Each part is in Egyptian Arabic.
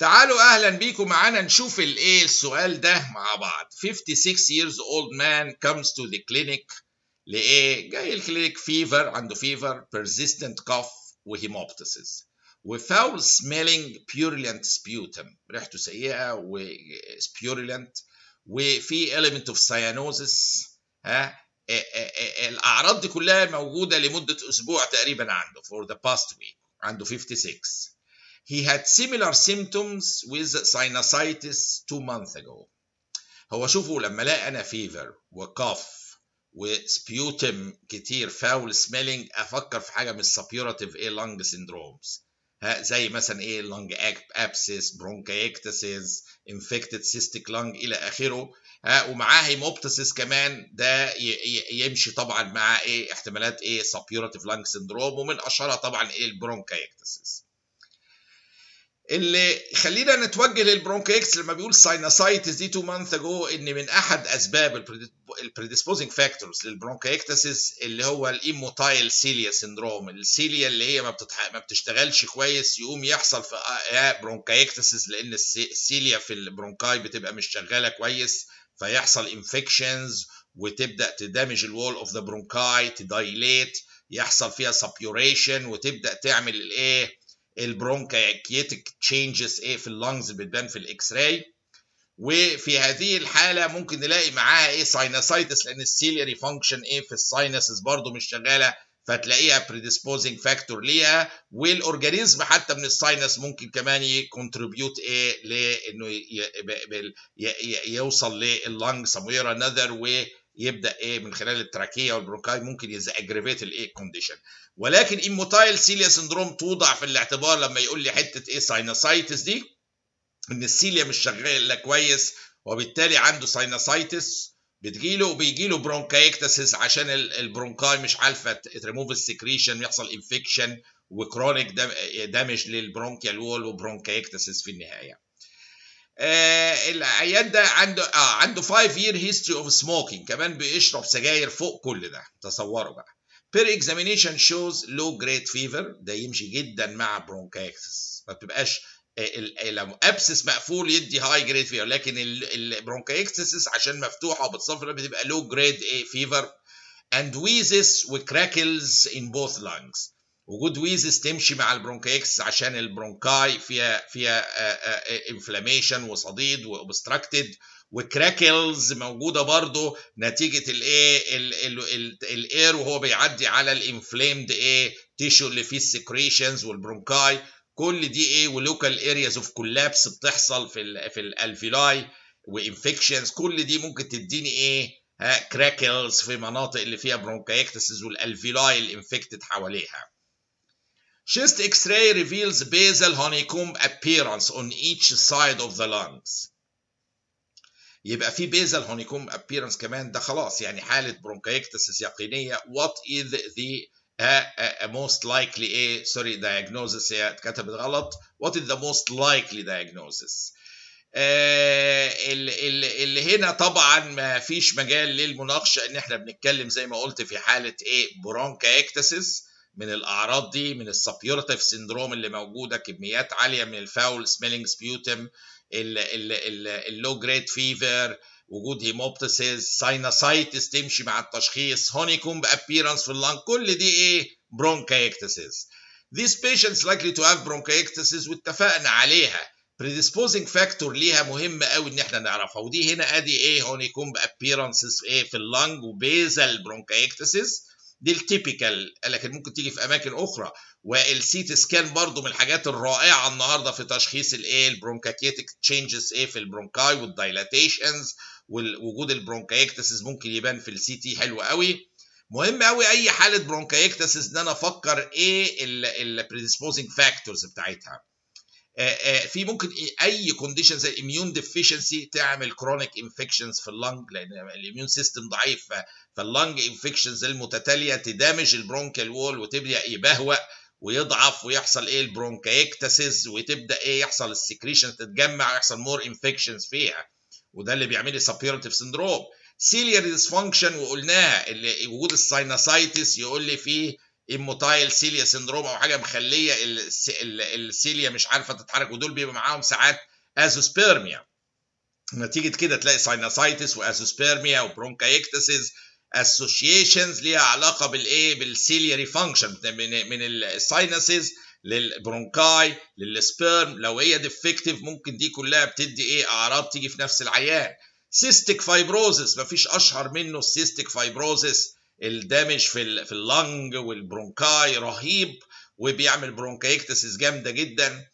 تعالوا اهلا بيكم معانا نشوف الايه السؤال ده مع بعض 56 years old man comes to the clinic لايه جاي الكلينيك فيفر عنده فيفر persistent cough وهيموبتسيس وفاول smelling purulent sputum ريحته سيئه وسبيورولنت وفي element of cyanosis ها الاعراض دي كلها موجوده لمده اسبوع تقريبا عنده for the past week عنده 56 he had similar symptoms with sinusitis two months ago هو شوفوا لما لقى انا فيفر وكاف وسبيوتم كتير فاول سميلينج افكر في حاجه من السبيوراتيف ايه لانج سيندرومز ها زي مثلا ايه لانج ابسس برونكايكتسيس انفكتد سيستيك لانج الى اخره ها ومعاه هيموبتسيس كمان ده يمشي طبعا مع ايه احتمالات ايه سبيوراتيف لانج سيندروم ومن اشهرها طبعا ايه البرونكايكتسيس اللي خلينا نتوجه للبرونكيكس لما بيقول ساينوسايتس دي 2 مانث اجو ان من احد اسباب البريديسبوزنج فاكتورز للبرونكيكتسس اللي هو الايموتايل سيليا سيندروم السيليا اللي هي ما, بتتح... ما بتشتغلش كويس يقوم يحصل في برونكيكتسس لان السيليا في البرونكاي بتبقى مش شغاله كويس فيحصل انفكشنز وتبدا تدمج الوول اوف ذا برونكاي تدايليت يحصل فيها سبيوريشن وتبدا تعمل الايه البرونكايتيك تشينجز ايه في اللنجز بتبان في الاكس راي وفي هذه الحاله ممكن نلاقي معاها ايه ساينوسايتس لان السيلياري فانكشن ايه في الساينسز برضو مش شغاله فتلاقيها بريديسبوزنج فاكتور ليها والاورجانيزم حتى من الساينس ممكن كمان يكونتريبيوت ايه لانه يوصل لللنج سموير انذر و يبدا ايه من خلال التراكيه والبرونكاي ممكن يزاجريفيت الايه كونديشن ولكن ايموتايل سيليا سندروم توضع في الاعتبار لما يقول لي حته ايه ساينوسايتس دي ان السيليا مش شغاله كويس وبالتالي عنده ساينوسايتس بتجيله وبيجيله برونكايكتسس عشان البرونكاي مش عارفه تريموف السكريشن يحصل انفكشن وكرونيك دامج للبرونكيال وول وبرونكايكتسس في النهايه. آه العيان ده عنده اه عنده 5 year history of smoking كمان بيشرب سجاير فوق كل ده تصوروا بقى per examination shows low grade fever ده يمشي جدا مع bronchitis ما بتبقاش لو ابسس مقفول يدي هاي جريد فيفر لكن البرونكايكسس عشان مفتوحه وبتصفر بتبقى لو جريد ايه فيفر and wheezes وكراكلز in both lungs وجود ويزس تمشي مع البرونكايكس عشان البرونكاي فيها فيها انفلاميشن وصديد واوبستراكتد وكراكلز موجوده برضو نتيجه الايه الاير وهو بيعدي على الانفليمد ايه تيشو اللي فيه السكريشنز والبرونكاي كل دي ايه ولوكال ارياز اوف كولابس بتحصل في ال في الالفيلاي وانفكشنز كل دي ممكن تديني ايه ها كراكلز في مناطق اللي فيها برونكايكتسز والالفيلاي الانفكتد حواليها Chest X-ray reveals basal honeycomb appearance on each side of the lungs. يبقى في basal honeycomb appearance كمان ده خلاص يعني حالة برونكايكتسس يقينية what is the uh, uh, most likely ايه sorry diagnosis هي اتكتبت غلط what is the most likely diagnosis آه اللي, اللي هنا طبعا ما فيش مجال للمناقشة ان احنا بنتكلم زي ما قلت في حالة ايه برونكايكتسس من الاعراض دي من السبيورتيف سيندروم اللي موجوده كميات عاليه من الفاول سميلينج سبيوتم اللو جريد فيفر وجود هيموبتسيس ساينوسايتس تمشي مع التشخيص هونيكومب ابييرنس في اللنج كل دي ايه برونكايكتسيس These patients likely to have bronchiectasis واتفقنا عليها predisposing factor ليها مهم قوي ان احنا نعرفها ودي هنا ادي ايه هونيكومب appearances ايه في اللنج وبيزل برونكايكتسيس دي التيبيكال لكن ممكن تيجي في اماكن اخرى والسيت سكان برضو من الحاجات الرائعه النهارده في تشخيص الايه البرونكاكيتك تشينجز ايه في البرونكاي والدايلاتيشنز ووجود البرونكايكتسز ممكن يبان في السي تي حلو قوي مهم قوي اي حاله برونكايكتسز ان انا افكر ايه البريديسبوزنج فاكتورز بتاعتها في ممكن اي كونديشن زي اميون ديفيشنسي تعمل كرونيك انفكشنز في اللنج لان الاميون سيستم ضعيف فاللنج انفكشنز المتتاليه تدامج البرونكال وول وتبدا يبهوأ ويضعف ويحصل ايه البرونكايكتاسيس وتبدا ايه يحصل السكريشن تتجمع ويحصل مور انفكشنز فيها وده اللي بيعمل لي سبيرتيف سندروم سيلياري ديسفانكشن وقلناها اللي وجود الساينوسايتس يقول لي فيه اموتايل سيليا سندروم او حاجه مخليه السيليا مش عارفه تتحرك ودول بيبقى معاهم ساعات ازوسبيرميا نتيجه كده تلاقي ساينوسايتس وازوسبيرميا وبرونكايكتسز اسوشيشنز ليها علاقه بالايه بالسيلياري فانكشن من من الساينسز للبرونكاي للسبيرم لو هي ديفكتيف ممكن دي كلها بتدي ايه اعراض تيجي في نفس العيان سيستيك فايبروزس مفيش اشهر منه السيستيك فايبروزس الدامج في في اللنج والبرونكاي رهيب وبيعمل برونكايكتسس جامده جدا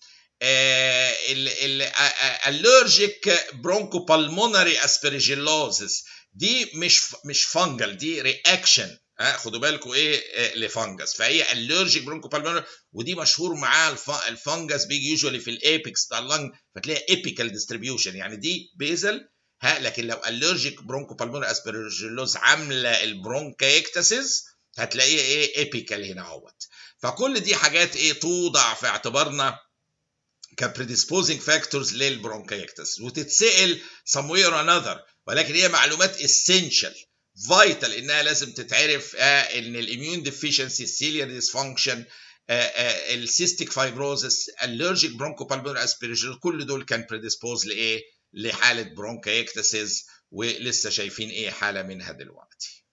الالرجيك برونكو بالمونري اسبرجيلوزس دي مش مش فانجل دي رياكشن ها خدوا بالكم ايه لفانجس فهي الرجيك برونكو بالمونري ودي مشهور معاها الفانجس بيجي يوجوالي في الابيكس بتاع اللنج فتلاقي ايبيكال ديستريبيوشن يعني دي بيزل ها لكن لو الرجيك برونكو بالمونري اسبرجيلوز عامله البرونكايكتسز هتلاقيها ايه ايبيكال هنا اهوت فكل دي حاجات ايه توضع في اعتبارنا كبريديسبوزنج فاكتورز للبرونكايكتس وتتسال somewhere or another ولكن هي معلومات essential فايتال انها لازم تتعرف آه ان الاميون ديفيشنسي السيليار ديسفانكشن السيستيك فايبروزس الرجيك برونكوبالمونري اسبيريشن كل دول كان بريديسبوز لايه لحاله برونكايكتسز ولسه شايفين ايه حاله منها دلوقتي